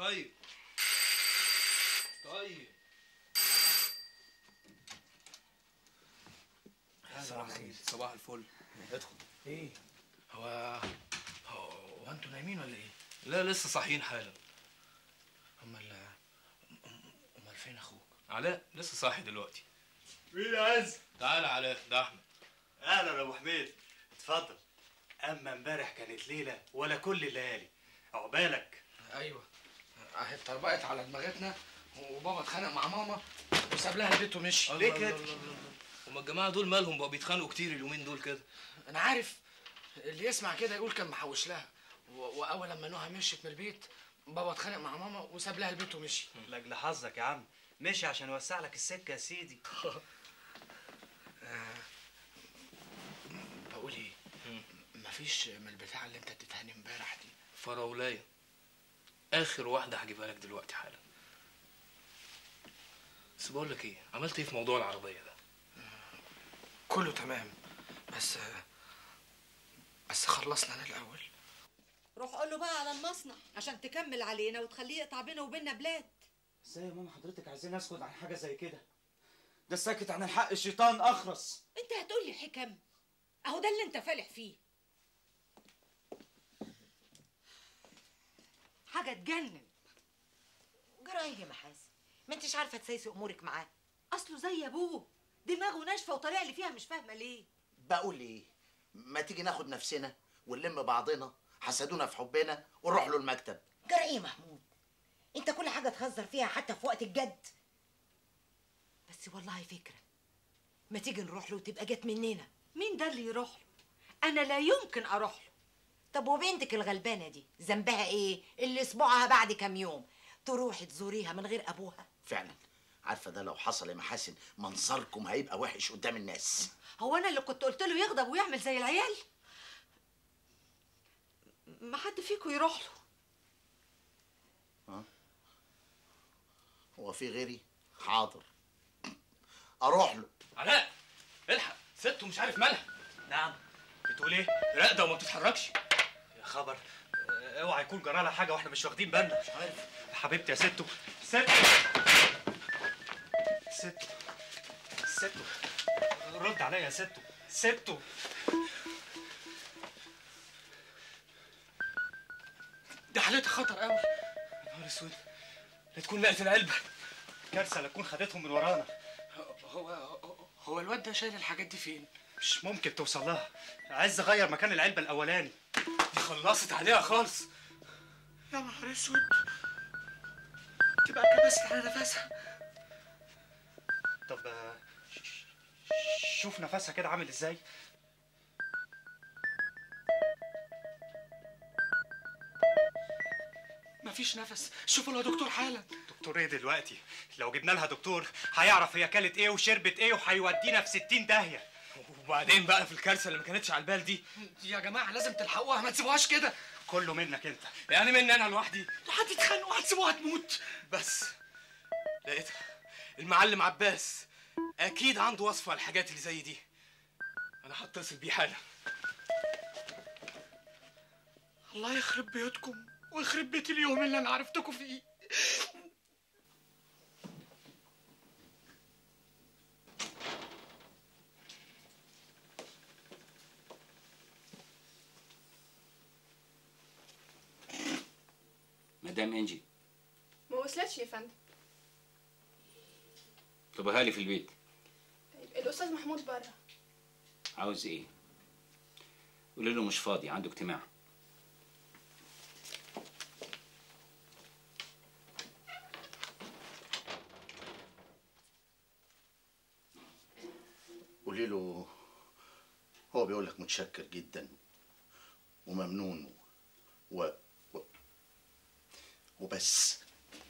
طيب طيب صباح الخير صباح الفل ادخل ايه هو هو هو انتوا نايمين ولا ايه؟ لا لسه صاحيين حالا امال امال فين اخوك؟ علاء لسه صاحي دلوقتي مين عايز؟ تعالى علاء ده احمد اهلا يا ابو حميد اتفضل اما امبارح كانت ليله ولا كل الليالي عقبالك ايوه اهي اتطربقت على دماغتنا وبابا اتخانق مع ماما وساب لها البيت ومشي الله الله الله الله. هما الجماعه دول مالهم بقوا بيتخانقوا كتير اليومين دول كده انا عارف اللي يسمع كده يقول كان محوش لها و- واول لما نهى مشيت من البيت بابا اتخانق مع ماما وساب لها البيت ومشي لاجل حظك يا عم مشي عشان يوسع لك السكه يا سيدي آه، بقول ايه مفيش من البتاع اللي انت اديتهاني امبارح دي فراولايه اخر واحده هجيبها لك دلوقتي حالا بس بقول لك ايه عملت ايه في موضوع العربيه ده كله تمام بس بس خلصنا انا الاول روح قول له بقى على المصنع عشان تكمل علينا وتخليه يقطع بينا وبيننا بلاد ازاي يا ماما حضرتك عايزين اسكت عن حاجه زي كده ده الساكت عن الحق الشيطان اخرس انت هتقول لي حكم اهو ده اللي انت فالح فيه حاجه تجنن جرى ايه يا محاسن ما انتش عارفه تسيسي امورك معاه اصله زي ابوه دماغه ناشفه وطالع لي فيها مش فاهمه ليه بقول ايه ما تيجي ناخد نفسنا ونلم بعضنا حسدونا في حبنا ونروح له المكتب جرى ايه يا محمود انت كل حاجه تهزر فيها حتى في وقت الجد بس والله فكره ما تيجي نروح له وتبقى جت مننا مين ده اللي يروح له انا لا يمكن اروح له طب وبنتك الغلبانه دي ذنبها ايه اللي اسبوعها بعد كام يوم تروحي تزوريها من غير ابوها فعلا عارفه ده لو حصل يا محاسن منظركم هيبقى وحش قدام الناس هو انا اللي كنت قلت له يغضب ويعمل زي العيال ما حد فيكم يروح له ها هو في غيري حاضر اروح له علاء الحق سته مش عارف مالها نعم بتقول ايه راقده وما بتتحركش يا خبر اه، اوعى يكون جرى لها حاجه واحنا مش واخدين بالنا مش عارف حبيبتي يا ستو ستو ستو ستو رد عليا يا ستو ستو دي حالتها خطر قوي يا نهار اسود لا تكون لقت العلبه كارثه لا تكون خدتهم من ورانا هو هو- هو الواد ده شايل الحاجات دي فين مش ممكن توصل لها عايز اغير مكان العلبه الاولاني دي خلصت عليها خالص يا نهار اسود تبقى كبست على نفسها طب اه، ش- ش- شوف نفسها كده عامل ازاي مفيش نفس شوفوا له دكتور حالا دكتور ايه دلوقتي لو جبنا لها دكتور هيعرف هي كلت ايه وشربت ايه وهيودينا في 60 داهيه وبعدين بقى في الكارثه اللي ما كانتش على البال دي يا جماعه لازم تلحقوها ما تسيبوهاش كده كله منك انت يعني مني انا لوحدي هتتخانقوا هتسيبوها تموت بس لقيتها المعلم عباس اكيد عنده وصفه على الحاجات اللي زي دي انا هتصل بيه حالا الله يخرب بيوتكم ويخرب بيت اليوم اللي انا عرفتكم فيه مدام انجي ما وصلتش يا فندم طب لي في البيت طيب الاستاذ محمود بره عاوز ايه قولي له مش فاضي عنده اجتماع قولي له هو بيقول لك متشكر جدا وممنون و... و... وبس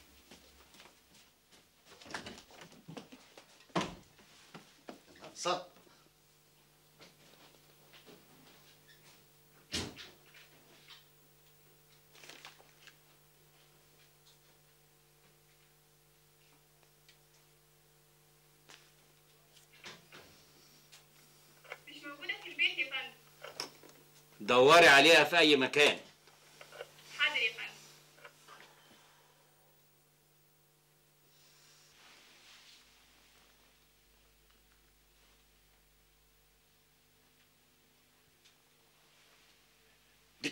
صح مش موجوده في البيت يا فندم دوري عليها في اي مكان حاضر يا فندم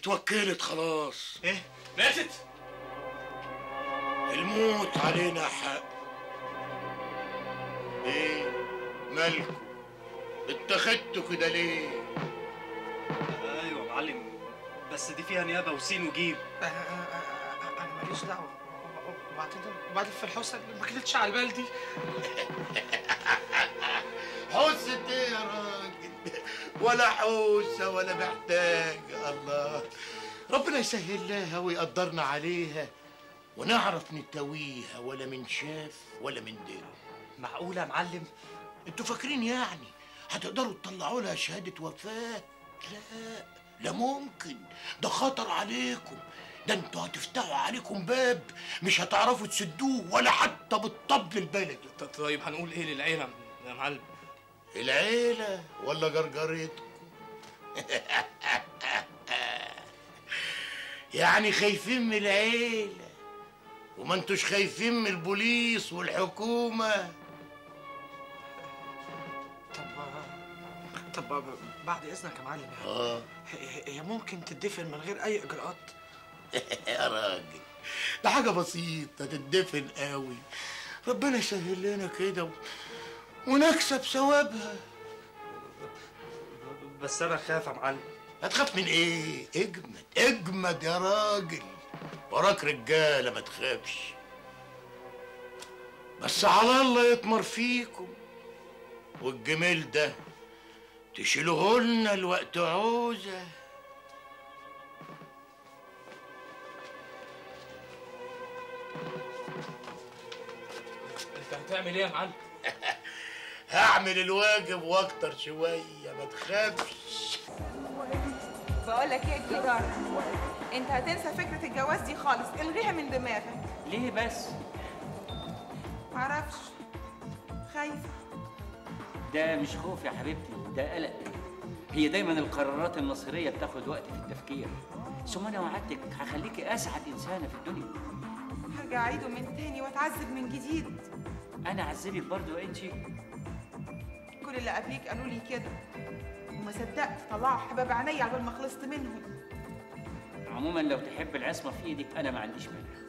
اتوكلت خلاص ايه ماتت الموت علينا حق ايه مالكم اتخذتوا كده ليه ايوه يا معلم بس دي فيها نيابه وسين وجيم انا ماليش دعوه وبعدين وبعدين في الحوسه ما كانتش على البال دي حوسة ايه يا راجل ولا حوسة ولا محتاج الله ربنا يسهل لها ويقدرنا عليها ونعرف نتويها ولا من شاف ولا من دل معقوله يا معلم انتوا فاكرين يعني هتقدروا تطلعوا لها شهادة وفاة لا لا ممكن ده خطر عليكم ده انتوا هتفتحوا عليكم باب مش هتعرفوا تسدوه ولا حتى بالطبل البلدي طيب هنقول ايه للعيله يا معلم العيلة ولا جرجرتكم يعني خايفين من العيلة وما انتوش خايفين من البوليس والحكومة طب طب بعد اذنك يا معلم يعني اه هي هي ممكن تدفن من غير اي اجراءات يا راجل ده حاجة بسيطة تدفن قوي ربنا يسهل لنا كده و... ونكسب ثوابها بس انا خايف يا معلم هتخاف من ايه؟ اجمد اجمد يا راجل وراك رجالة ما تخافش بس على الله يطمر فيكم والجميل ده تشيلوه لنا الوقت عوزه انت هتعمل ايه يا معلم هعمل الواجب واكتر شوية ما تخافش بقول لك ايه يا جدار انت هتنسى فكره الجواز دي خالص الغيها من دماغك ليه بس معرفش خايفه ده مش خوف يا حبيبتي ده قلق هي دايما القرارات المصيريه بتاخد وقت في التفكير ثم انا وعدتك هخليكي اسعد انسانه في الدنيا هرجع اعيده من تاني واتعذب من جديد انا اعذبك برضو انت كل اللي قبليك قالوا لي كده وما صدقت طلعوا حباب عينيا عبال ما خلصت منهم عموما لو تحب العصمه في ايدك انا ما عنديش مانع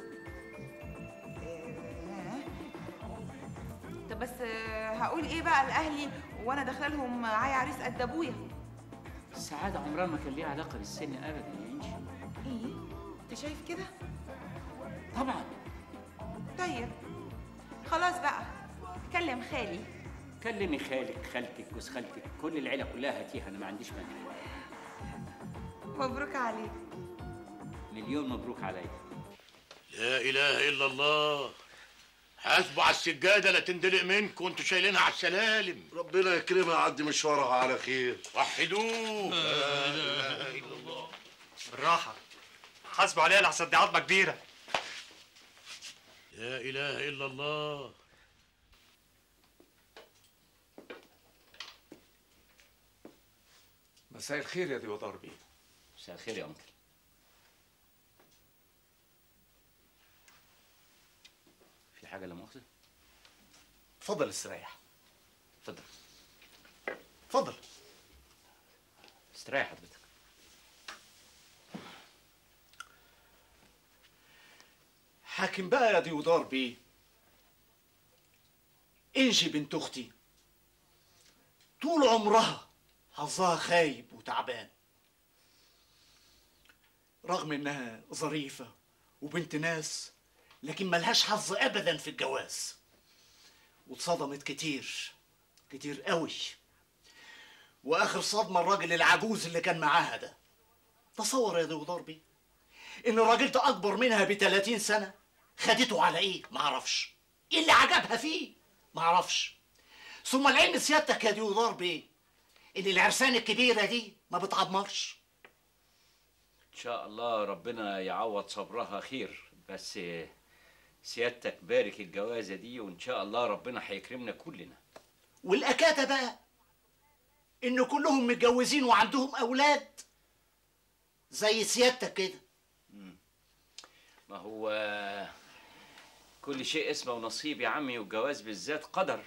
طب بس آه، هقول ايه بقى لاهلي وانا داخله لهم معايا عريس قد ابويا السعاده عمرها ما كان ليها علاقه بالسن ابدا يا انجي ايه انت شايف كده طبعا طيب خلاص بقى كلم خالي كلمي خالك خالتك جوز خالتك كل العيله كلها هاتيها انا ما عنديش مانع مبروك عليك مليون مبروك عليا لا اله الا الله حاسبوا على السجاده لا تندلق منكم وانتوا شايلينها على السلالم ربنا يكرمها يعدي مشوارها على خير وحدوه لا اله الا الله بالراحه حاسبوا عليها لحسن دي عظمه كبيره لا اله الا الله مساء الخير يا ديودار بيه مساء الخير يا انكل في حاجه لا مؤاخذه اتفضل استريح اتفضل اتفضل استريح حضرتك حاكم بقى يا ديودار بيه انجي بنت اختي طول عمرها حظها خايب وتعبان رغم انها ظريفه وبنت ناس لكن ملهاش حظ ابدا في الجواز واتصدمت كتير كتير قوي واخر صدمه الراجل العجوز اللي كان معاها ده تصور يا ديودار بيه ان الراجل ده اكبر منها ب 30 سنه خدته على ايه معرفش ايه اللي عجبها فيه معرفش ثم العلم سيادتك يا ديودار بيه ان العرسان الكبيره دي ما بتعمرش ان شاء الله ربنا يعوض صبرها خير بس سيادتك بارك الجوازه دي وان شاء الله ربنا هيكرمنا كلنا والاكاده بقى ان كلهم متجوزين وعندهم اولاد زي سيادتك كده ما هو كل شيء اسمه ونصيب يا عمي والجواز بالذات قدر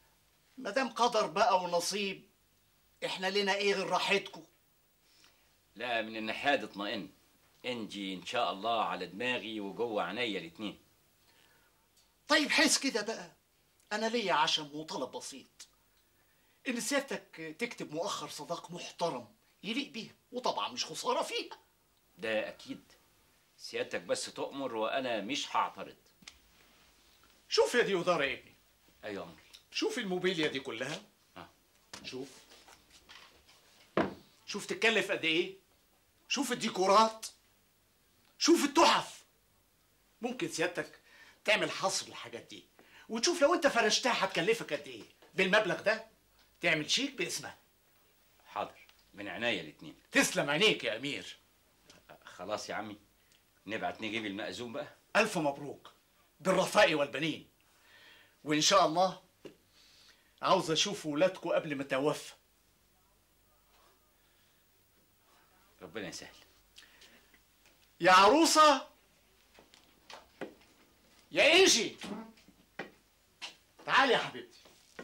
ما دام قدر بقى ونصيب احنا لنا ايه غير راحتكم لا من الناحيه دي اطمئن انجي ان شاء الله على دماغي وجوه عينيا الاتنين طيب حس كده بقى انا ليا عشم وطلب بسيط ان سيادتك تكتب مؤخر صداق محترم يليق بيها وطبعا مش خساره فيها ده اكيد سيادتك بس تؤمر وانا مش هعترض شوف يا ديودار يا ابني ايوه امر شوف الموبيليا دي كلها آه. شوف شوف تتكلف قد ايه شوف الديكورات شوف التحف ممكن سيادتك تعمل حصر للحاجات دي وتشوف لو انت فرشتها هتكلفك قد ايه بالمبلغ ده تعمل شيك باسمها حاضر من عينيا الاتنين تسلم عينيك يا امير خلاص يا عمي نبعت نجيب المأذون بقى الف مبروك بالرفاء والبنين وان شاء الله عاوز اشوف ولادكم قبل ما توفى ربنا يسهل يا عروسه يا انجي تعالي يا حبيبتي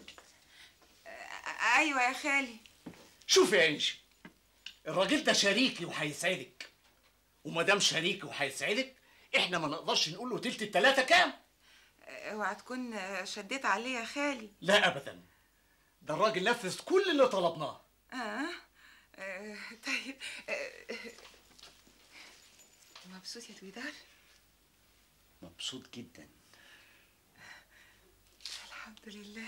ايوه يا خالي شوف يا انجي الراجل ده شريكي وهيسعدك وما دام شريكي وهيسعدك احنا ما نقدرش نقول له تلت التلاته كام اوعى تكون شديت عليه يا خالي لا ابدا ده الراجل نفذ كل اللي طلبناه اه, آه. طيب آه. مبسوط يا دويدار مبسوط جدا الحمد لله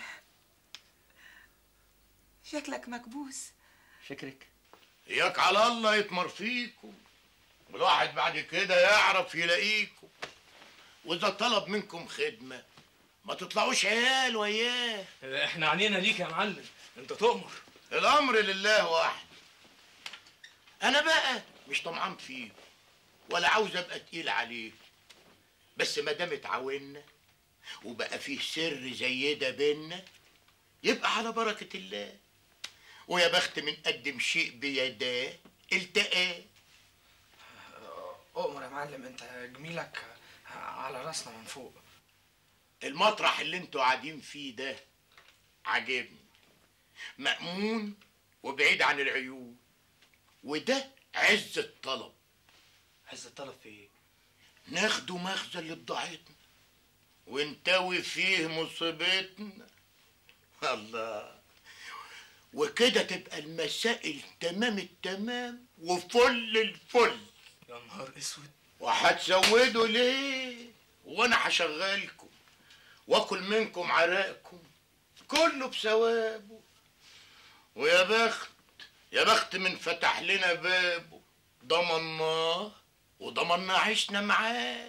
شكلك مكبوس فكرك اياك على الله يتمر فيكم والواحد بعد كده يعرف يلاقيكم واذا طلب منكم خدمه ما تطلعوش عيال وياه احنا عنينا ليك يا معلم انت تؤمر الامر لله وحده انا بقى مش طمعان فيكم ولا عاوز ابقى تقيل عليكم بس ما دام اتعاوننا وبقى فيه سر زي ده بينا يبقى على بركه الله ويا بخت من قدم شيء بيداه التقاه اؤمر يا معلم انت جميلك على راسنا من فوق المطرح اللي انتوا قاعدين فيه ده عاجبني مأمون وبعيد عن العيون وده عز الطلب عز الطلب في ايه؟ ناخده مخزن لبضاعتنا ونتوي فيه مصيبتنا الله وكده تبقى المسائل تمام التمام وفل الفل يا نهار اسود وهتزودوا ليه وانا هشغلكم واكل منكم عرقكم كله بثوابه ويا بخت يا بخت من فتح لنا بابه ضمناه وضمنا عشنا معاه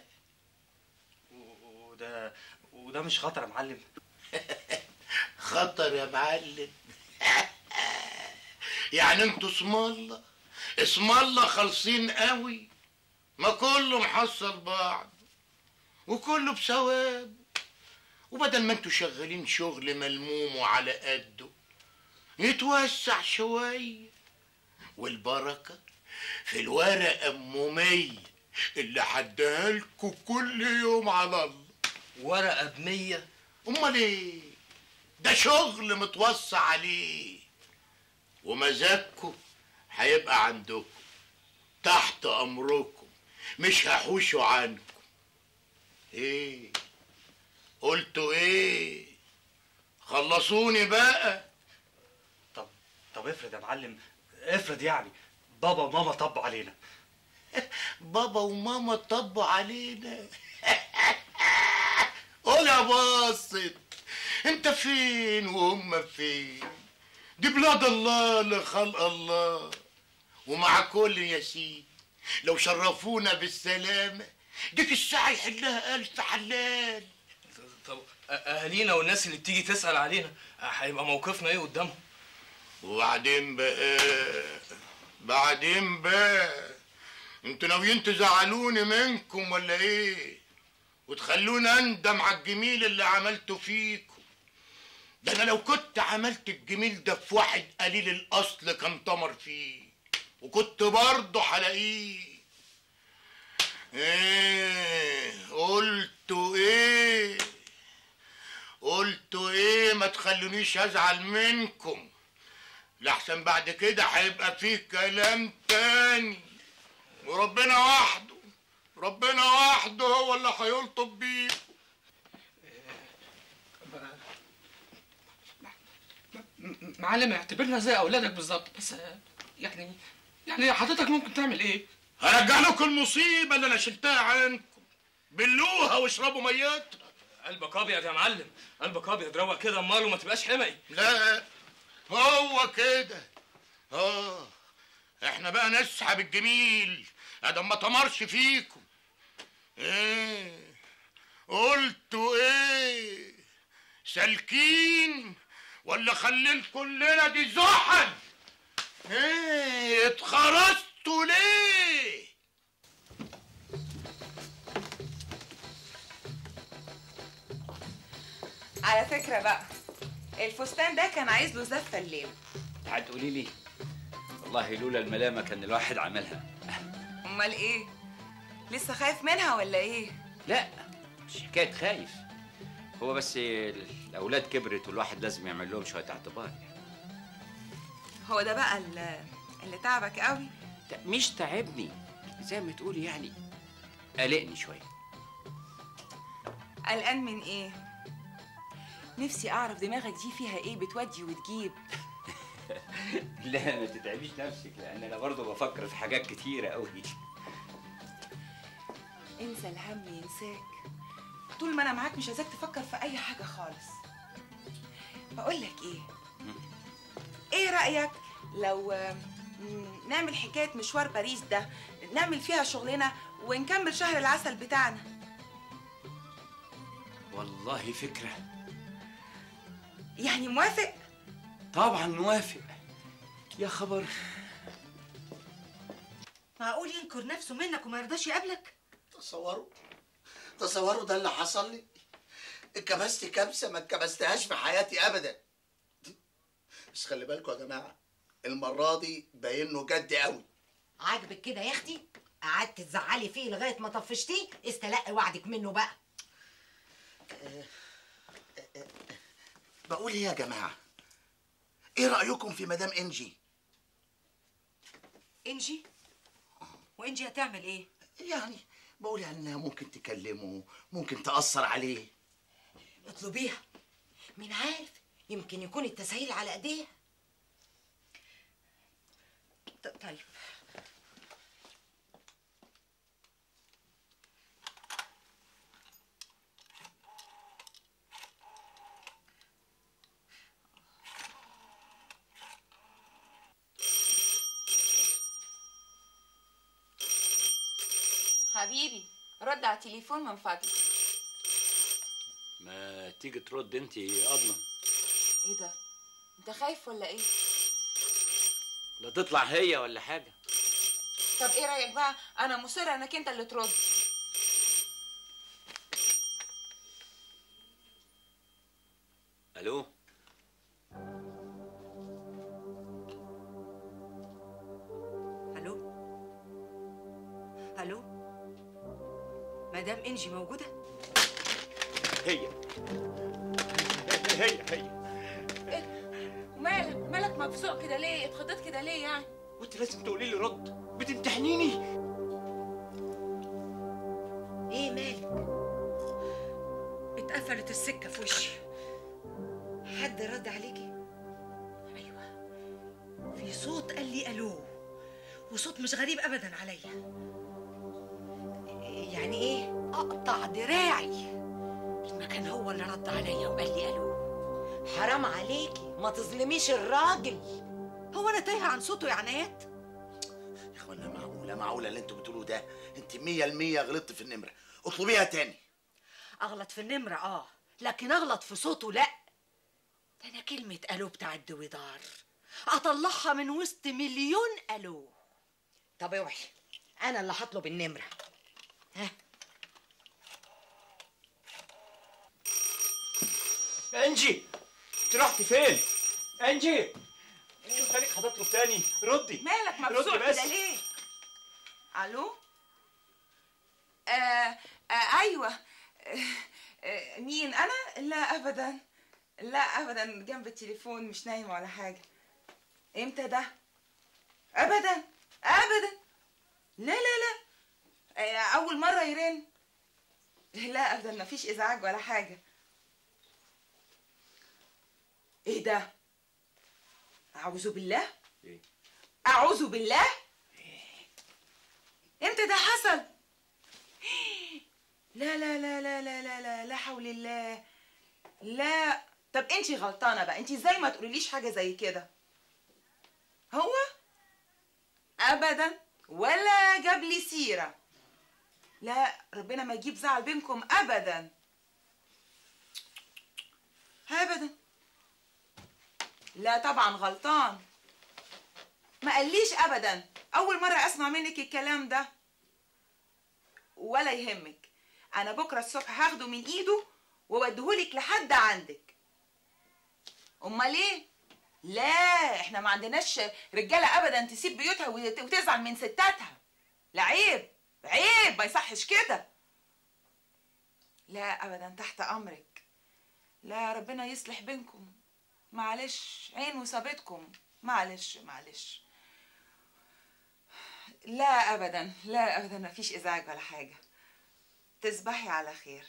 وده وده مش خطر يا معلم خطر يا معلم يعني انتوا اسم الله اسم الله خالصين قوي ما كله محصل بعض وكله بثواب وبدل ما انتوا شغالين شغل ملموم وعلى قده يتوسع شوية والبركة في الورقة أمومية اللي حدها لكم كل يوم على الله ورقة بمية أمال إيه؟ ده شغل متوسع عليه ومزاجكم هيبقى عندكم تحت أمركم مش هحوشوا عنكم إيه؟ قلتوا إيه؟ خلصوني بقى طب طب افرض يا معلم افرض يعني بابا وماما طبوا علينا بابا وماما طبوا علينا قول يا باسط انت فين وهم فين دي بلاد الله لخلق الله ومع كل يا سيدي لو شرفونا بالسلامة ديك الساعة يحلها ألف حلال طب اهالينا والناس اللي بتيجي تسأل علينا هيبقى موقفنا ايه قدامهم وبعدين بقى بعدين بقى انتوا ناويين تزعلوني منكم ولا ايه وتخلوني اندم على الجميل اللي عملته فيكم ده انا لو كنت عملت الجميل ده في واحد قليل الاصل كان طمر فيه وكنت برضه هلاقيه ايه قلتوا ايه قلتوا ايه ما تخلونيش ازعل منكم لحسن بعد كده هيبقى فيه كلام تاني وربنا وحده ربنا وحده هو اللي هيلطف بيه م- معلم اعتبرنا زي اولادك بالظبط بس آه، يعني يعني حضرتك ممكن تعمل ايه؟ هرجع لكم المصيبه اللي انا شلتها عنكم بلوها واشربوا ميات قلبك ابيض يا معلم قلبك ابيض روق كده امال وما تبقاش حمقي لا هو كده اه احنا بقى نسحب الجميل ادم ما تمرش فيكم ايه قلتوا ايه سالكين ولا خليل كلنا دي زحل ايه اتخرجتوا ليه على فكرة بقى الفستان ده كان عايز له زفة الليل هتقولي لي والله لولا الملامه كان الواحد عملها امال ايه لسه خايف منها ولا ايه لا مش حكايه خايف هو بس الاولاد كبرت والواحد لازم يعمل لهم شويه اعتبار هو ده بقى اللي, اللي تعبك قوي لا، مش تعبني زي ما تقولي يعني قلقني شويه قلقان من ايه نفسي اعرف دماغك دي فيها ايه بتودي وتجيب لا ما تتعبيش نفسك لان انا برضه بفكر في حاجات كتيره قوي انسى الهم ينساك طول ما انا معاك مش عايزاك تفكر في اي حاجه خالص بقول لك ايه ايه رايك لو آم، نعمل حكايه مشوار باريس ده نعمل فيها شغلنا ونكمل شهر العسل بتاعنا والله فكره يعني موافق طبعا موافق يا خبر معقول ينكر نفسه منك وما يرضاش يقابلك تصوروا تصوروا ده اللي حصل لي اتكبست كبسه ما اتكبستهاش في حياتي ابدا بس خلي بالكم يا جماعه المره دي باين له جد قوي عاجبك كده يا اختي قعدت تزعلي فيه لغايه ما طفشتيه استلقي وعدك منه بقى بقول ايه يا جماعه ايه رايكم في مدام انجي انجي وانجي هتعمل ايه يعني بقول يعني انها ممكن تكلمه ممكن تاثر عليه اطلبيها مين عارف يمكن يكون التسهيل على ايديها ط- طيب حبيبي رد على التليفون من فضلك ما تيجي ترد انت اضمن ايه ده انت خايف ولا ايه لا تطلع هي ولا حاجه طب ايه رايك بقى انا مصره انك انت اللي ترد الو الو الو مدام انجي موجوده هي هي هي مالك مالك مبسوط كده ليه اتخضيت كده ليه يعني وانت لازم تقولي لي رد بتمتحنيني ايه مالك اتقفلت السكه في وشي حد رد عليكي ايوه في صوت قال لي الو وصوت مش غريب ابدا عليا يعني ايه اقطع دراعي ما كان هو اللي رد عليا وقال لي الو حرام عليكي ما تظلميش الراجل هو انا تايهه عن صوته يا عنايات يا اخوانا معقوله معقوله اللي انتوا بتقولوه ده انت مية المية غلطت في النمره اطلبيها تاني اغلط في النمره اه لكن اغلط في صوته لا ده انا كلمه الو بتاع الدويدار اطلعها من وسط مليون الو طب اوعي انا اللي هطلب النمره ها انجي انت رحتي فين انجي انت خليك هتطلب تاني ردي مالك ردي مبسوط بس. كده ليه الو آه آه ايوه آه آه مين انا لا ابدا لا ابدا جنب التليفون مش نايمه ولا حاجه امتى ده ابدا ابدا لا لا لا آه، اول مره يرن لا ابدا مفيش ازعاج ولا حاجه ايه ده اعوذ بالله إيه؟ اعوذ بالله امتى ده حصل لا لا لا لا لا لا لا لا حول الله لا طب انت غلطانه بقى انت ازاي ما تقوليليش حاجه زي كده هو ابدا ولا جاب لي سيره لا ربنا ما يجيب زعل بينكم ابدا ابدا لا طبعا غلطان ما قاليش ابدا اول مره اسمع منك الكلام ده ولا يهمك انا بكره الصبح هاخده من ايده واوديهولك لحد عندك امال ايه لا احنا ما عندناش رجاله ابدا تسيب بيوتها وت- وتزعل من ستاتها لا عيب عيب ما يصحش كده لا ابدا تحت امرك لا ربنا يصلح بينكم معلش عين وصابتكم معلش معلش لا ابدا لا ابدا ما فيش ازعاج ولا حاجه تصبحي على خير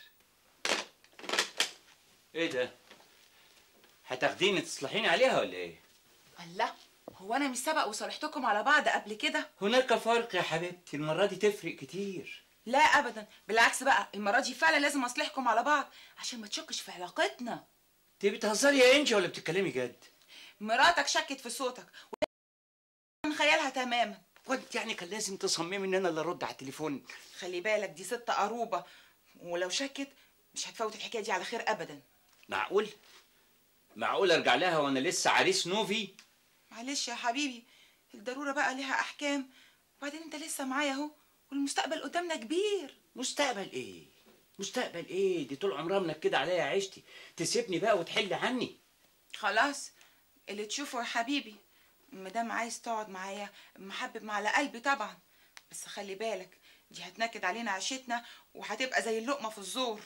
ايه ده هتاخديني تصلحيني عليها ولا ايه الله هو انا مش سبق وصالحتكم على بعض قبل كده هناك فرق يا حبيبتي المره دي تفرق كتير لا ابدا بالعكس بقى المره دي فعلا لازم اصلحكم على بعض عشان ما تشكش في علاقتنا انت بتهزري يا انجي ولا بتتكلمي جد مراتك شكت في صوتك من خيالها تماما وانت يعني كان لازم تصممي ان انا اللي ارد على التليفون خلي بالك دي ست قروبه ولو شكت مش هتفوت الحكايه دي على خير ابدا معقول معقول ارجع لها وانا لسه عريس نوفي معلش يا حبيبي الضروره بقى ليها احكام وبعدين انت لسه معايا اهو والمستقبل قدامنا كبير مستقبل ايه مستقبل ايه دي طول عمرها منكده عليا عيشتي تسيبني بقى وتحل عني خلاص اللي تشوفه يا حبيبي مادام عايز تقعد معايا محبب مع على قلبي طبعا بس خلي بالك دي هتنكد علينا عيشتنا وهتبقى زي اللقمه في الزور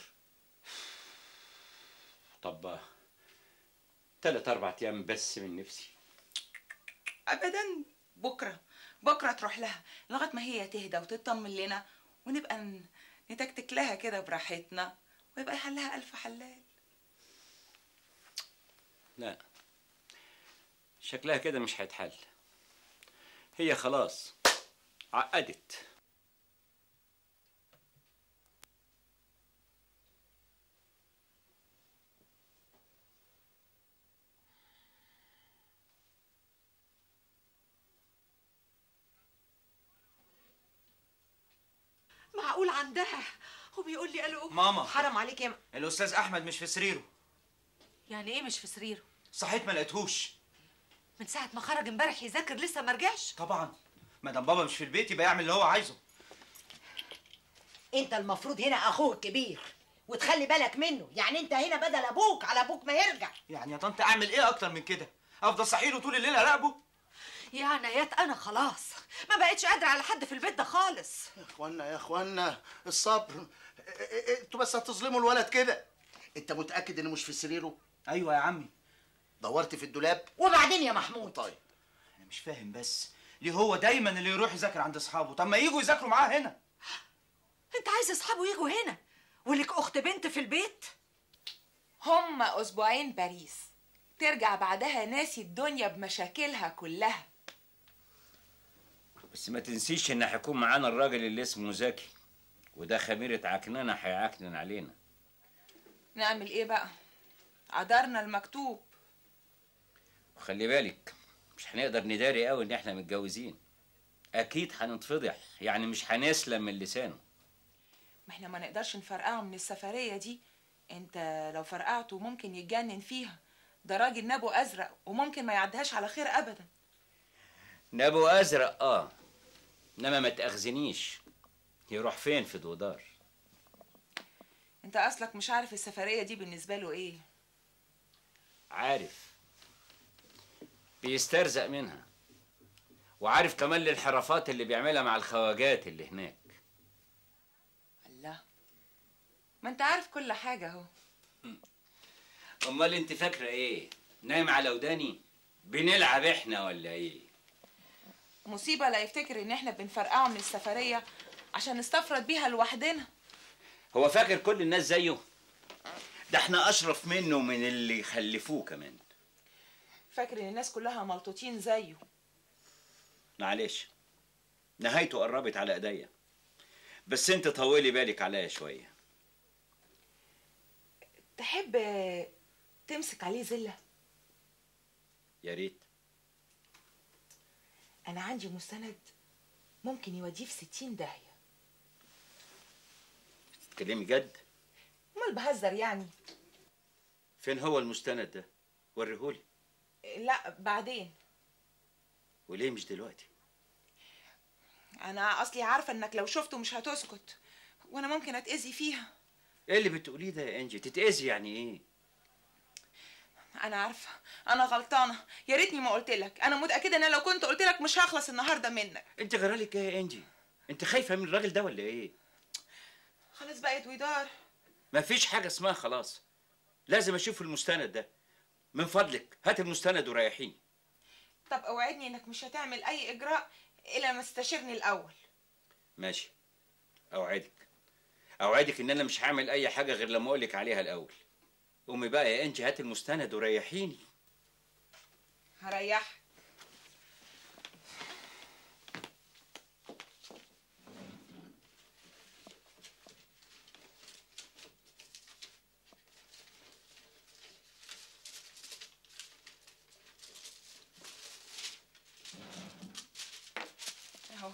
طب تلات اربع ايام بس من نفسي ابدا بكره بكره تروح لها لغايه ما هي تهدى وتطمن لنا ونبقى ن- نتكتك لها كده براحتنا ويبقى يحلها الف حلال لا شكلها كده مش هيتحل هي خلاص عقدت معقول عندها وبيقول لي الو ماما حرام عليك يا م... الاستاذ احمد مش في سريره يعني ايه مش في سريره صحيت ما لقيتهوش من ساعه ما خرج امبارح يذاكر لسه ما رجعش طبعا ما دام بابا مش في البيت يبقى يعمل اللي هو عايزه انت المفروض هنا اخوه الكبير وتخلي بالك منه يعني انت هنا بدل ابوك على ابوك ما يرجع يعني يا طنط اعمل ايه اكتر من كده افضل صحيله طول الليل اراقبه يا عنايات انا خلاص ما بقتش قادره على حد في البيت ده خالص يا اخوانا يا اخوانا الصبر إ- إ- انتوا بس هتظلموا الولد كده انت متاكد انه مش في سريره ايوه يا عمي دورت في الدولاب وبعدين يا محمود طيب انا مش فاهم بس ليه هو دايما اللي يروح يذاكر عند اصحابه طب ما يجوا يذاكروا معاه هنا انت عايز اصحابه يجوا هنا ولك اخت بنت في البيت هما اسبوعين باريس ترجع بعدها ناسي الدنيا بمشاكلها كلها بس ما تنسيش ان هيكون معانا الراجل اللي اسمه زكي وده خميرة عكننة هيعكنن علينا نعمل ايه بقى قدرنا المكتوب وخلي بالك مش هنقدر نداري قوي ان احنا متجوزين اكيد هنتفضح يعني مش هنسلم من لسانه ما احنا ما نقدرش نفرقعه من السفرية دي انت لو فرقعته ممكن يتجنن فيها ده راجل نابو ازرق وممكن ما يعديهاش على خير ابدا نابو ازرق اه انما ما تاخذنيش يروح فين في دودار انت اصلك مش عارف السفرية دي بالنسبة له ايه عارف بيسترزق منها وعارف كمان الانحرافات اللي بيعملها مع الخواجات اللي هناك الله ما انت عارف كل حاجة اهو امال انت فاكره ايه نايم على وداني بنلعب احنا ولا ايه مصيبة لا يفتكر ان احنا بنفرقعه من السفرية عشان نستفرد بيها لوحدنا هو فاكر كل الناس زيه ده احنا اشرف منه من اللي خلفوه كمان فاكر ان الناس كلها ملطوطين زيه معلش نهايته قربت على ايديا بس انت طولي بالك عليا شويه تحب تمسك عليه زلة يا ريت انا عندي مستند ممكن يوديه في ستين داهية تتكلمي جد امال بهزر يعني فين هو المستند ده وريهولي لا بعدين وليه مش دلوقتي انا اصلي عارفة انك لو شفته مش هتسكت وانا ممكن اتأذي فيها ايه اللي بتقوليه ده يا انجي تتأذي يعني ايه انا عارفة انا غلطانة يا ريتني ما قلت لك انا متأكدة ان أنا لو كنت قلت لك مش هخلص النهاردة منك انت جرالك ايه يا انجي انت خايفه من الراجل ده ولا ايه خلاص بقت ودار مفيش حاجه اسمها خلاص لازم اشوف المستند ده من فضلك هات المستند وريحيني طب اوعدني انك مش هتعمل اي اجراء الا ما تستشيرني الاول ماشي اوعدك اوعدك ان انا مش هعمل اي حاجه غير لما اقولك عليها الاول قومي بقى يا انجي هات المستند وريحيني هريحك اهو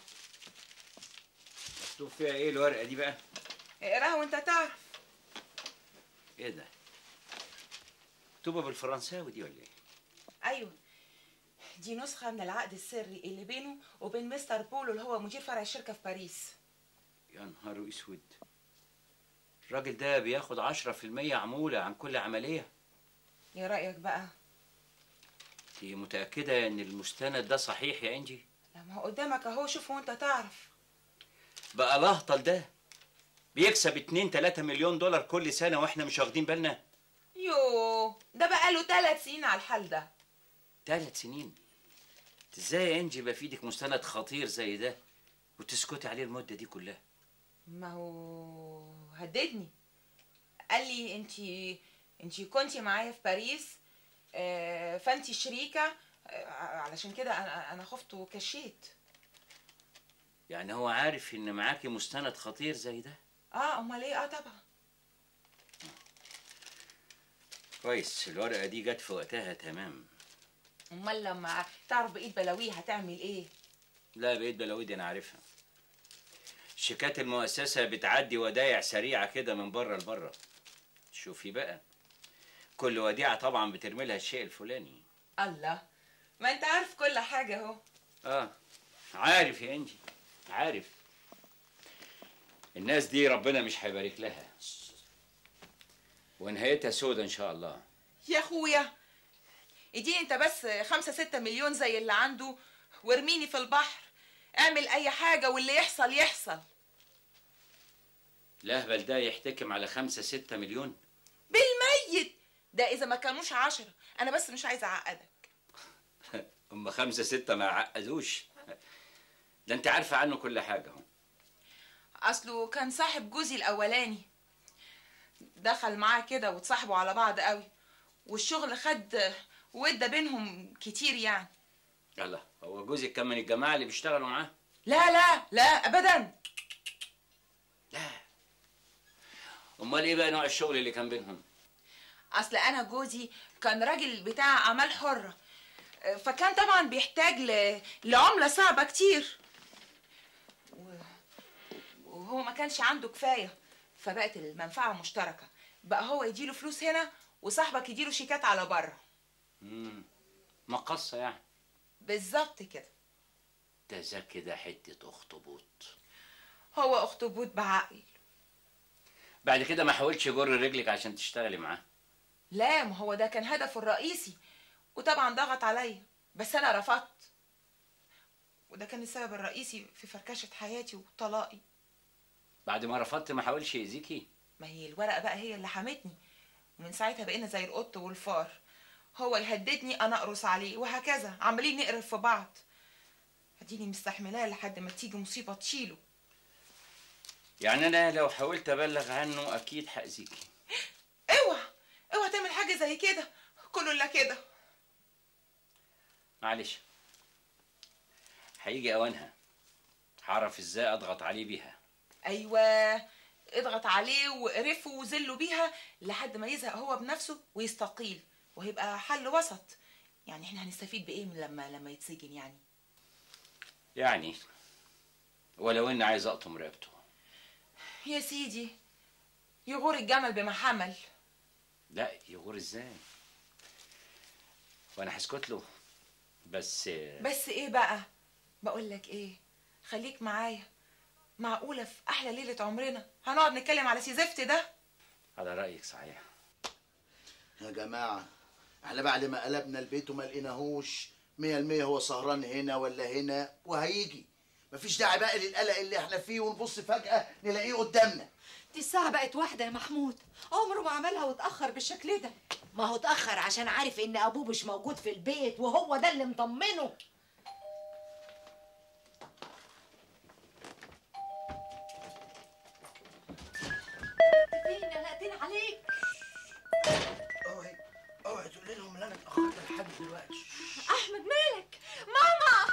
مكتوب فيها ايه الورقه دي بقى اقراها وانت تعرف ايه ده مكتوبه بالفرنساوي دي ولا ايه ايوه دي نسخة من العقد السري اللي بينه وبين مستر بولو اللي هو مدير فرع الشركة في باريس يا نهار اسود الراجل ده بياخد عشرة في المية عمولة عن كل عملية ايه رأيك بقى؟ انت متأكدة ان المستند ده صحيح يا انجي لما هو قدامك اهو شوف وانت تعرف بقى لهطل ده بيكسب 2 3 مليون دولار كل سنة واحنا مش واخدين بالنا يو ده بقى له ثلاث سنين على الحال ده ثلاث سنين انت ازاي يا انجي يبقى في ايدك مستند خطير زي ده وتسكتي عليه المدة دي كلها ما هو هددني قال لي انتي انتي كنتي معايا في باريس آه، فانتي شريكة آه، علشان كده انا انا خفت وكشيت يعني هو عارف ان معاكي مستند خطير زي ده اه امال ايه اه طبعا كويس الورقة دي جت في وقتها تمام امال لما تعرف بقيت بلاويه هتعمل ايه لا بقيت بلاوي انا عارفها شيكات المؤسسة بتعدي ودايع سريعة كده من بره لبره شوفي بقى كل وديعة طبعا بترمي لها الشيء الفلاني الله ما انت عارف كل حاجة اهو اه عارف يا انجي عارف الناس دي ربنا مش هيبارك لها ونهايتها سودة ان شاء الله يا اخويا اديني انت بس خمسة ستة مليون زي اللي عنده وارميني في البحر اعمل اي حاجة واللي يحصل يحصل الاهبل ده يحتكم على خمسة ستة مليون بالميت ده اذا ما كانوش عشرة انا بس مش عايزة اعقدك هم خمسة ستة ما عقدوش ده انت عارفة عنه كل حاجة اهو اصله كان صاحب جوزي الاولاني دخل معاه كده وتصاحبوا على بعض قوي والشغل خد وادى بينهم كتير يعني يلا هو جوزك كان من الجماعة اللي بيشتغلوا معاه لا لا لا ابدا امال ايه بقى نوع الشغل اللي كان بينهم اصل انا جوزي كان راجل بتاع اعمال حره فكان طبعا بيحتاج ل... لعمله صعبه كتير و... وهو ما كانش عنده كفايه فبقت المنفعه مشتركه بقى هو يديله فلوس هنا وصاحبك يديله شيكات على بره امم مقصة يعني بالظبط كده ده ذكي ده حتة اخطبوط هو اخطبوط بعقل بعد كده ما حاولش يجر رجلك عشان تشتغلي معاه لا ما هو ده كان هدفه الرئيسي وطبعا ضغط عليا بس انا رفضت وده كان السبب الرئيسي في فركشه حياتي وطلاقي بعد ما رفضت ما حاولش يأذيكي ما هي الورقه بقى هي اللي حمتني ومن ساعتها بقينا زي القط والفار هو يهددني انا اقرص عليه وهكذا عمالين نقرف في بعض اديني مستحملاه لحد ما تيجي مصيبه تشيله يعني انا لو حاولت ابلغ عنه اكيد هاذيكي اوعى اوعى تعمل حاجه زي كده كله الا كده معلش هيجي اوانها هعرف ازاي اضغط عليه بيها ايوه اضغط عليه وقرفه وذله بيها لحد ما يزهق هو بنفسه ويستقيل وهيبقى حل وسط يعني احنا هنستفيد بايه من لما لما يتسجن يعني يعني ولو اني عايز اقطم رقبته يا سيدي يغور الجمل بما حمل لا يغور ازاي وانا هسكت له بس بس ايه بقى بقول لك ايه خليك معايا معقوله في احلى ليله عمرنا هنقعد نتكلم على سي زفت ده على رايك صحيح يا جماعة احنا بعد ما قلبنا البيت وما لقيناهوش مية المية هو سهران هنا ولا هنا وهيجي مفيش داعي بقى للقلق اللي احنا فيه ونبص فجأة نلاقيه قدامنا دي الساعة بقت واحدة يا محمود عمره ما عملها واتأخر بالشكل ده ما هو اتأخر عشان عارف إن أبوه مش موجود في البيت وهو ده اللي مطمنه فين قلقتين عليك اوعي اوعي تقولي لهم ان انا اتأخرت لحد دلوقتي أحمد مالك ماما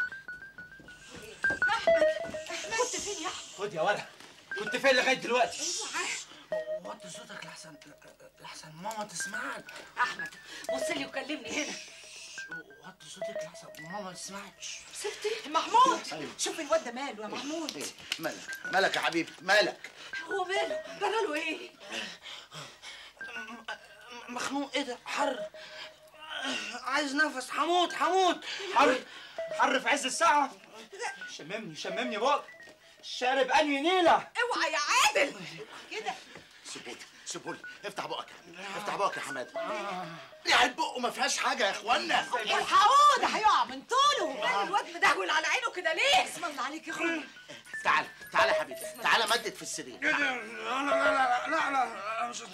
أحمد كنت فين يا أحمد خد يا ولد كنت فين لغايه دلوقتي وطي صوتك لحسن لحسن ماما تسمعك أحمد بص لي وكلمني هنا وطي صوتك لحسن ماما ما تسمعكش ستي محمود أيوة. شوف الواد ده ماله يا محمود إيه؟ مالك مالك يا حبيبي مالك هو ماله جراله ايه مخنوق ايه ده حر عايز نفس حموت حموت حر حر في عز الساعه شممني شممني بقى شارب انهي نيله اوعى يا عادل كده سيبولي سيبولي افتح بقك افتح بقك يا حماد يعني بقه ما فيهاش حاجة يا اخوانا الحقوه ده هيقع من طوله مال الواد مدهول على عينه كده ليه اسم الله عليك يا اخويا تعال تعال يا حبيبي تعال مدد في السرير لا لا لا لا لا مش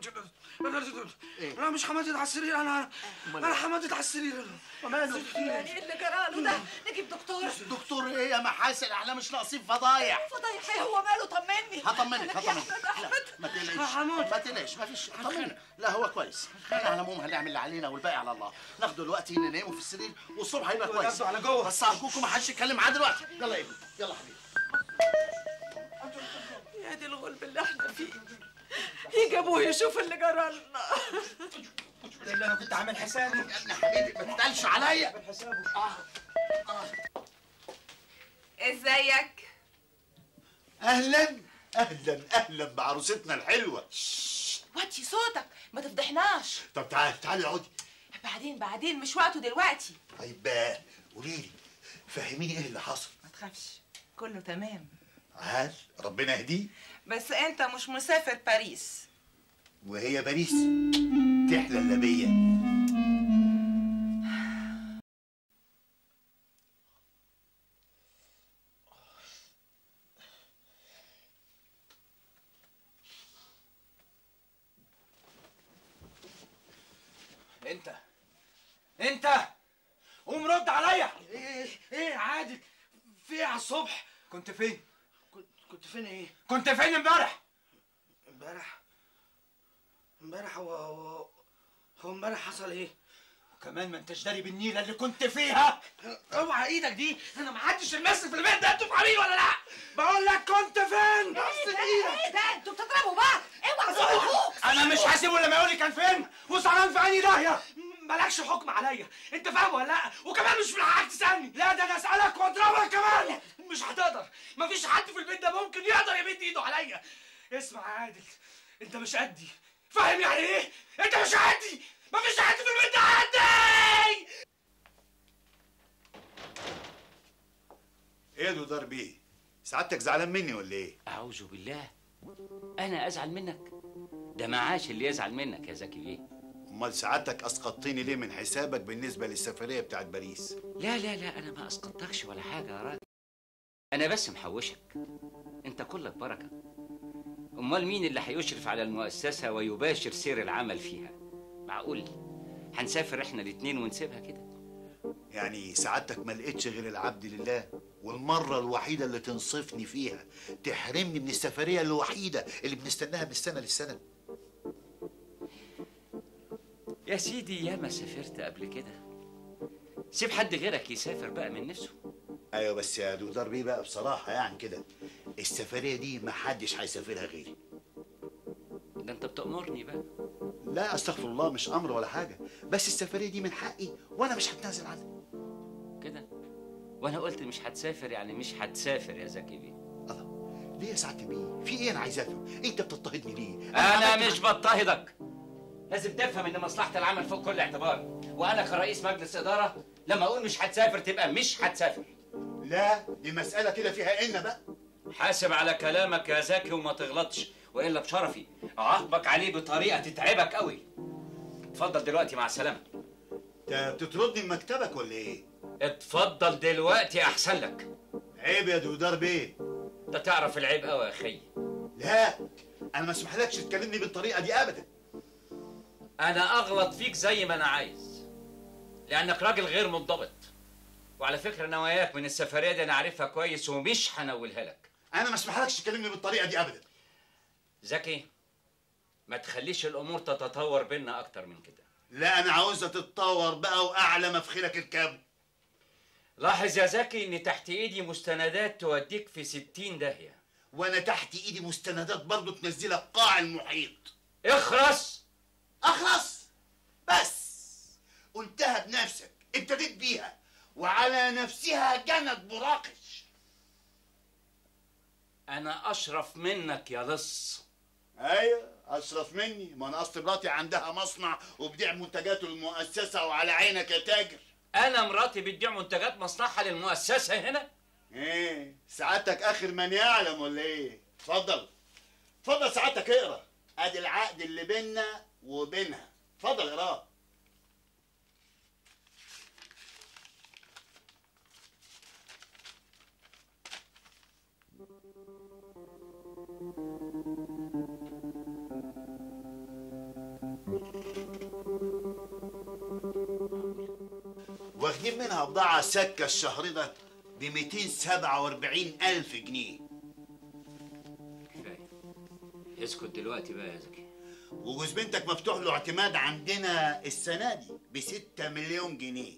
لا مش حماتت على السرير انا انا حماتت على السرير ماله يعني ايه اللي جراله ده نجيب دكتور دكتور ايه يا محاسن احنا مش ناقصين فضايح فضايح ايه هو ماله طمني هطمنك مالك يا هطمنك احمد لا احمد ما تقلقش ما تقلقش ما فيش هطمنك لا هو كويس احنا على العموم هنعمل اللي علينا والباقي على الله ناخده دلوقتي ننامه في السرير والصبح هيبقى كويس وناخده على جوه. بس ارجوكم ما حدش يتكلم معاه دلوقتي يلا يا ابني يلا يا حبيبي يا دي الغلب اللي احنا فيه يجي ابوه يشوف اللي جرالنا ده اللي انا كنت عامل حسابي يا ابني حبيبي ما تتقلش عليا عامل حسابه ازيك اهلا اهلا اهلا بعروستنا الحلوه وطي صوتك ما تفضحناش طب تعال تعالي اقعدي بعدين بعدين مش وقته دلوقتي طيب بقى قولي لي فهميني ايه اللي حصل ما تخافش كله تمام عال ربنا يهديه بس انت مش مسافر باريس وهي باريس تحلى الا بيا انت انت قوم رد عليا ايه ايه عادل في ايه على الصبح كنت فين كنت كنت فين ايه كنت فين امبارح امبارح امبارح هو هو هو امبارح حصل ايه وكمان ما انتش داري بالنيله اللي كنت فيها اوعى ايدك دي انا ما حدش يمثل في البيت ده انتوا فاهمين ولا لا بقول لك كنت فين ايه ده ايه ده انتوا بتضربوا بعض اوعى تسيبوا اخوك انا مش هسيبه لما يقول لي كان فين وسهران في عيني داهيه مالكش حكم عليا انت فاهم ولا لا وكمان مش من حقك تسالني لا ده انا اسالك واضربك كمان مش هتقدر مفيش حد في البيت ده ممكن يقدر يمد ايده عليا اسمع يا عادل انت مش قدي فاهم يعني ايه انت مش قدي مفيش حد في البيت ده قدي ايه يا دودار بيه سعادتك زعلان مني ولا ايه اعوذ بالله انا ازعل منك ده معاش اللي يزعل منك يا زكي بيه امال سعادتك اسقطتني ليه من حسابك بالنسبه للسفريه بتاعت باريس لا لا لا انا ما اسقطتكش ولا حاجه يا راجل انا بس محوشك انت كلك بركه امال مين اللي هيشرف على المؤسسه ويباشر سير العمل فيها معقول هنسافر احنا الاتنين ونسيبها كده يعني سعادتك ما لقيتش غير العبد لله والمرة الوحيدة اللي تنصفني فيها تحرمني من السفرية الوحيدة اللي بنستناها من السنة للسنة يا سيدي ياما سافرت قبل كده سيب حد غيرك يسافر بقى من نفسه ايوه بس يا دودار بيه بقى بصراحة يعني كده السفرية دي ما حدش هيسافرها غيري ده انت بتأمرني بقى لا استغفر الله مش امر ولا حاجة بس السفرية دي من حقي وانا مش هتنازل عنها كده وانا قلت مش هتسافر يعني مش هتسافر يا زكي بيه ليه يا سعادة بيه في ايه انا عايز افهم انت بتضطهدني ليه انا عملت مش بضطهدك لازم تفهم ان مصلحه العمل فوق كل اعتبار وانا كرئيس مجلس اداره لما اقول مش هتسافر تبقى مش هتسافر لا دي مسألة كده فيها إن بقى حاسب على كلامك يا زكي وما تغلطش والا بشرفي اعاقبك عليه بطريقه تتعبك قوي اتفضل دلوقتي مع السلامه انت بتطردني من مكتبك ولا ايه اتفضل دلوقتي احسن لك عيب يا دودار بيه انت تعرف العيب قوي يا اخي لا انا ما اسمحلكش تكلمني بالطريقة دي ابدا انا اغلط فيك زي ما انا عايز لانك راجل غير منضبط وعلى فكره نواياك من السفريه دي انا عارفها كويس ومش هنولها لك انا ما اسمحلكش تكلمني بالطريقة دي ابدا زكي ما تخليش الامور تتطور بينا اكتر من كده لا انا عاوزها تتطور بقى واعلى مفخلك الكب لاحظ يا زكي ان تحت ايدي مستندات توديك في ستين داهيه وانا تحت ايدي مستندات برضو تنزلك قاع المحيط اخرس اخلص بس قلتها بنفسك ابتديت بيها وعلى نفسها جنت براقش انا اشرف منك يا لص ايوه اشرف مني ما انا اصل مراتي عندها مصنع وبديع منتجاته للمؤسسه وعلى عينك يا تاجر انا مراتي بتبيع منتجات مصنعها للمؤسسه هنا ايه سعادتك اخر من يعلم ولا ايه اتفضل اتفضل سعادتك اقرا ادي العقد اللي بيننا وبينها اتفضل اقراه واخدين منها بضاعة سكة الشهر ده ب 247 ألف جنيه كفايه اسكت دلوقتي بقى يا زكي وجوز بنتك مفتوح له اعتماد عندنا السنة دي ب 6 مليون جنيه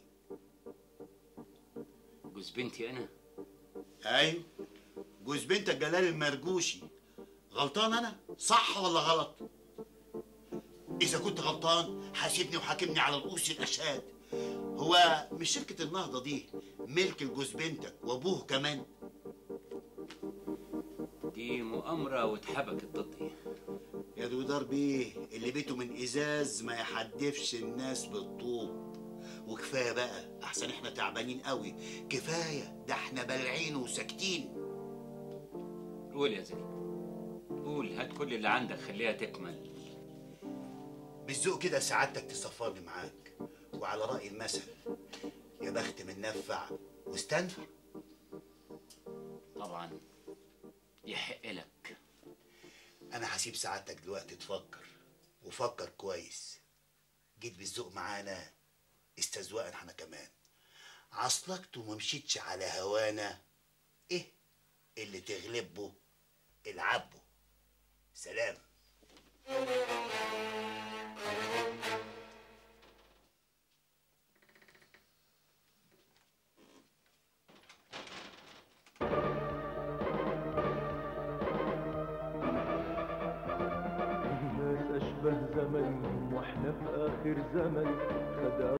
جوز بنتي انا أيوه جوز بنتك جلال المرجوشي غلطان أنا؟ صح ولا غلط؟ إذا كنت غلطان حاسبني وحاكمني على رؤوس الأشهاد هو مش شركة النهضة دي ملك لجوز بنتك وأبوه كمان دي مؤامره واتحبكت ضدي يا دودار بيه اللي بيته من ازاز ما يحدفش الناس بالطوب وكفايه بقى احسن احنا تعبانين قوي كفايه ده احنا بلعين وساكتين قول يا زكي قول هات كل اللي عندك خليها تكمل بالذوق كده سعادتك تصفرني معاك وعلى راي المثل يا بخت من نفع واستنفع طبعا يحق لك انا هسيب سعادتك دلوقتي تفكر وفكر كويس جيت بالذوق معانا استذوقنا احنا كمان عصلكت وما مشيتش على هوانا ايه اللي تغلبه العبه سلام الناس أشبه زمن واحنا في آخر زمن خد